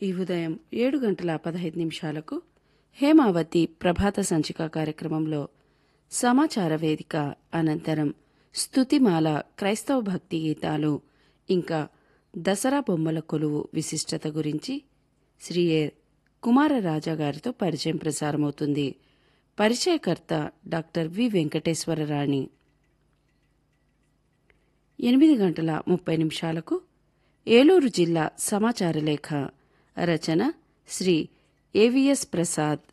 ఈ ఉదయం ఏడు గంటల పదహైదు నిమిషాలకు హేమావతి ప్రభాత సంచిక కార్యక్రమంలో సమాచార వేదిక అనంతరం స్తుతిమాల క్రైస్తవ భక్తి గీతాలు ఇంకా దసరా బొమ్మల కొలువు విశిష్టత గురించి శ్రీ ఏ కుమారరాజా గారితో పరిచయం ప్రసారమవుతుంది పరిచయకర్త డాక్టర్ వి వెంకటేశ్వరరాణి ఎనిమిది గంటల ముప్పై నిమిషాలకు ఏలూరు జిల్లా సమాచార లేఖ రచన శ్రీ ఏవిఎస్ ప్రసాద్